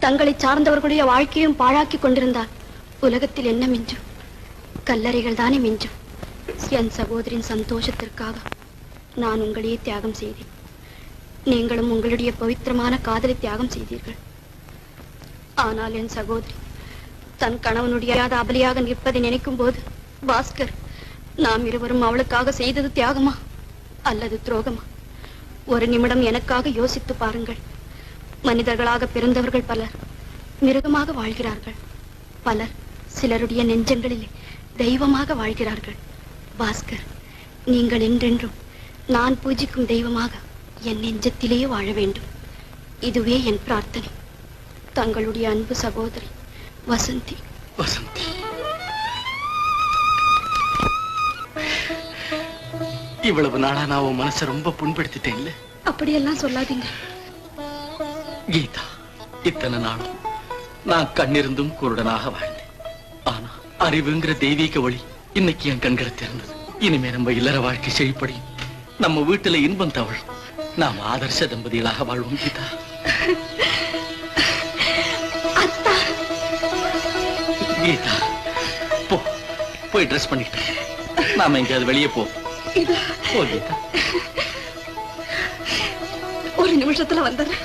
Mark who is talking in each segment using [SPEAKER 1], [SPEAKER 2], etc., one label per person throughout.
[SPEAKER 1] தங்களை சார்ந்தவர்களுடைய வாழ்க்கையும் பாழாக்கி கொண்டிருந்தால் உலகத்தில் என்ன மிஞ்சும் கல்லறைகள் தானே மிஞ்சும் என் சகோதரின் சந்தோஷத்திற்காக நான் உங்களையே தியாகம் செய்தேன் நீங்களும் உங்களுடைய பவித்திரமான காதலை தியாகம் செய்தீர்கள் ஆனால் என் சகோதரி தன் கணவனுடைய அபலியாக நிற்பதை நினைக்கும் போது பாஸ்கர் நாம் இருவரும் அவளுக்காக செய்தது தியாகமா அல்லது துரோகமா ஒரு நிமிடம் எனக்காக யோசித்து பாருங்கள் மனிதர்களாக பிறந்தவர்கள் பலர் மிருகமாக வாழ்கிறார்கள் பலர் சிலருடைய நெஞ்சங்களிலே தெய்வமாக வாழ்கிறார்கள் பாஸ்கர் நீங்கள் என்றென்றும் நான் பூஜிக்கும் தெய்வமாக என் நெஞ்சத்திலேயே வாழ வேண்டும் இதுவே என் பிரார்த்தனை தங்களுடைய அன்பு சகோதரி வசந்தி
[SPEAKER 2] வசந்தி இவ்வளவு நாளா நான் உன் மனசை ரொம்ப புண்படுத்திட்டேன் இல்ல
[SPEAKER 1] அப்படியெல்லாம் சொல்லாதீங்க
[SPEAKER 2] கீதா இத்தனை நாளும் நான் கண்ணிருந்தும் குருடனாக வாழ்ந்தேன் ஆனா அறிவுங்கிற தெய்வீக ஒளி இன்னைக்கு என் கண்களை திறந்தது இனிமே நம்ம இல்லற வாழ்க்கை செழிப்படையும் நம்ம வீட்டுல இன்பம் தவழும் நாம் ஆதர்ச தம்பதிகளாக வாழ்வோம் கீதா கீதா போ போய் ட்ரெஸ் பண்ணிட்டு நாம எங்கேயாவது வெளியே போ போ கீதா
[SPEAKER 1] ஒரு நிமிஷத்துல வந்துடுறேன்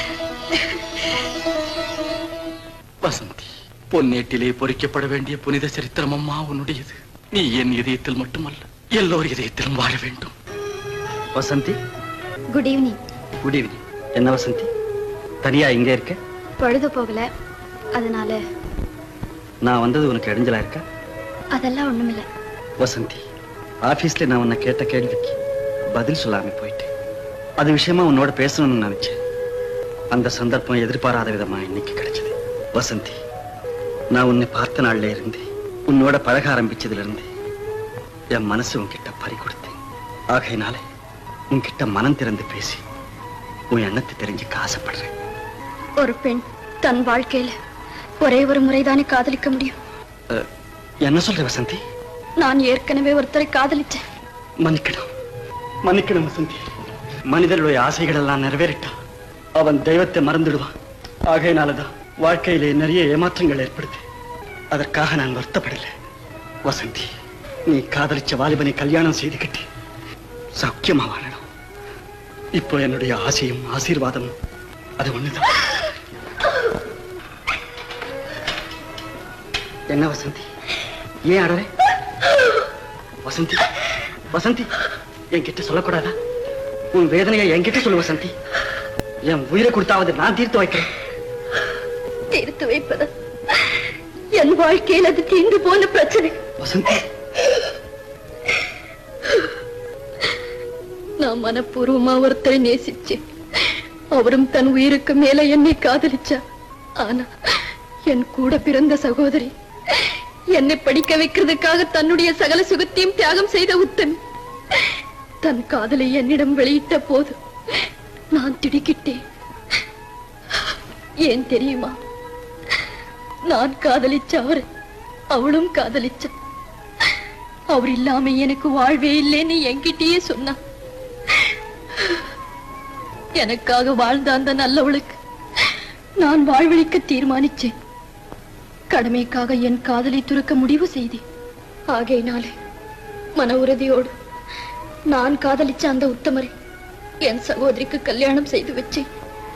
[SPEAKER 2] வசந்தி பொன்னேட்டிலே பொறிக்கப்பட வேண்டிய புனித சரித்திரம் அம்மா உன்னுடையது நீ என் இதயத்தில் மட்டுமல்ல எல்லோர் இதயத்திலும் வாழ வேண்டும்
[SPEAKER 3] Vasanthi
[SPEAKER 1] good evening
[SPEAKER 3] good evening என்ன வசந்தி தனியா இங்க இருக்க
[SPEAKER 1] பொழுது போகல அதனால
[SPEAKER 3] நான் வந்தது உனக்கு இடைஞ்சலா இருக்க
[SPEAKER 1] அதெல்லாம் ஒண்ணுமில்ல
[SPEAKER 3] வசந்தி ஆபீஸ்ல நான் உன்னை கேட்ட கேள்விக்கு பதில் சொல்லாம போயிட்டேன் அது விஷயமா உன்னோட பேசணும்னு நினைச்சேன் அந்த சந்தர்ப்பம் எதிர்பாராத விதமா இன்னைக்கு கிடைச்சது வசந்தி நான் உன்னை பார்த்த நாள்ல இருந்து உன்னோட பழக ஆரம்பிச்சதுல இருந்து என் மனசு உன்கிட்ட பறி கொடுத்தேன் ஆகையினால உன்கிட்ட மனம் திறந்து பேசி உன் எண்ணத்தை தெரிஞ்சுக்க ஆசைப்படுறேன்
[SPEAKER 1] ஒரு பெண் தன் வாழ்க்கையில ஒரே ஒரு முறைதானே காதலிக்க முடியும்
[SPEAKER 3] அஹ், என்ன சொல்ற வசந்தி
[SPEAKER 1] நான் ஏற்கனவே ஒருத்தரை காதலிச்சேன்
[SPEAKER 3] மன்னிக்கணும் மன்னிக்கணும் வசந்தி மனிதனுடைய ஆசைகள் எல்லாம் நிறைவேறிட்டா அவன் தெய்வத்தை மறந்துடுவான் ஆகையினாலதான் வாழ்க்கையிலே நிறைய ஏமாற்றங்கள் ஏற்படுது அதற்காக நான் வருத்தப்படல வசந்தி நீ காதலிச்ச வாலிபனை கல்யாணம் செய்துக்கிட்டு சௌக்கியமா வாழணும் இப்போ என்னுடைய ஆசையும் ஆசீர்வாதமும் அது ஒண்ணுதான் என்ன வசந்தி ஏன் அடறே வசந்தி வசந்தி என்கிட்ட சொல்லக்கூடாதா உன் வேதனையை என்கிட்ட சொல்லு வசந்தி என் உயிரை கொடுத்தாவது நான் தீர்த்து வைக்கிறேன்
[SPEAKER 1] தீர்த்து வைப்பது என் வாழ்க்கையில் அது தீர்ந்து போன பிரச்சனை
[SPEAKER 3] வசந்தி
[SPEAKER 1] நான் மனப்பூர்வமா ஒருத்தரை நேசிச்சேன் அவரும் தன் உயிருக்கு மேல என்னை காதலிச்சா ஆனா என் கூட பிறந்த சகோதரி என்னை படிக்க வைக்கிறதுக்காக தன்னுடைய சகல சுகத்தையும் தியாகம் செய்த உத்தமி தன் காதலை என்னிடம் வெளியிட்ட போது நான் திடுக்கிட்டேன் ஏன் தெரியுமா நான் காதலிச்ச அவர் அவளும் காதலிச்சா அவர் இல்லாம எனக்கு வாழ்வே இல்லைன்னு என்கிட்டயே சொன்னா எனக்காக வாழ்ந்த அந்த நல்லவளுக்கு நான் வாழ்வழிக்க தீர்மானிச்சேன் கடமைக்காக என் காதலை துறக்க முடிவு செய்தேன் ஆகையினாலே மன உறுதியோடு நான் காதலிச்ச அந்த உத்தமரை என் சகோதரிக்கு கல்யாணம் செய்து வச்சேன்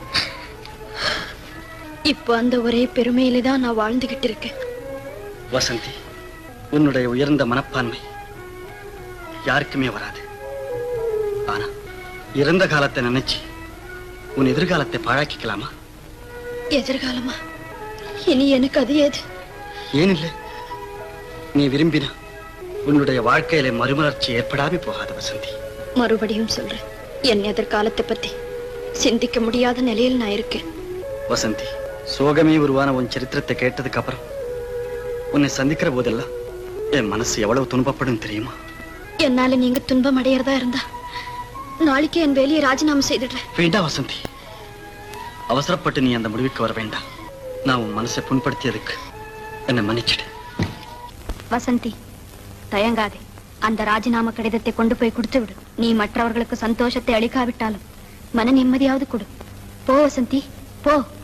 [SPEAKER 1] இப்போ அந்த ஒரே பெருமையிலே தான் நான் வாழ்ந்துகிட்டு இருக்கேன்
[SPEAKER 3] வசந்தி உன்னுடைய உயர்ந்த மனப்பான்மை யாருக்குமே வராது ஆனா இறந்த காலத்தை நினைச்சு உன் எதிர்காலத்தை பாழாக்கிக்கலாமா
[SPEAKER 1] எதிர்காலமா இனி எனக்கு அது ஏது
[SPEAKER 3] ஏன் இல்லை நீ விரும்பினா உன்னுடைய வாழ்க்கையில மறுமலர்ச்சி ஏற்படாம போகாத வசந்தி
[SPEAKER 1] மறுபடியும் சொல்றேன் என் எதிர்காலத்தை பத்தி சிந்திக்க முடியாத நிலையில் நான் இருக்கேன்
[SPEAKER 3] வசந்தி சோகமே உருவான உன் சரித்திரத்தை கேட்டதுக்கு அப்புறம் உன்னை சந்திக்கிற போதெல்லாம் என் மனசு எவ்வளவு துன்பப்படும் தெரியுமா
[SPEAKER 1] என்னால நீங்க துன்பம் அடையறதா இருந்தா நாளைக்கு என் வேலையை ராஜினாமா செய்துடுறேன்
[SPEAKER 3] வேண்டாம் வசந்தி அவசரப்பட்டு நீ அந்த முடிவுக்கு வர வேண்டாம் நான் உன் மனசை புண்படுத்தியதுக்கு என்னை மன்னிச்சிடு
[SPEAKER 1] வசந்தி தயங்காதே அந்த ராஜினாமா கடிதத்தை கொண்டு போய் கொடுத்து விடு நீ மற்றவர்களுக்கு சந்தோஷத்தை அளிக்காவிட்டாலும் மன நிம்மதியாவது கொடு போ வசந்தி போ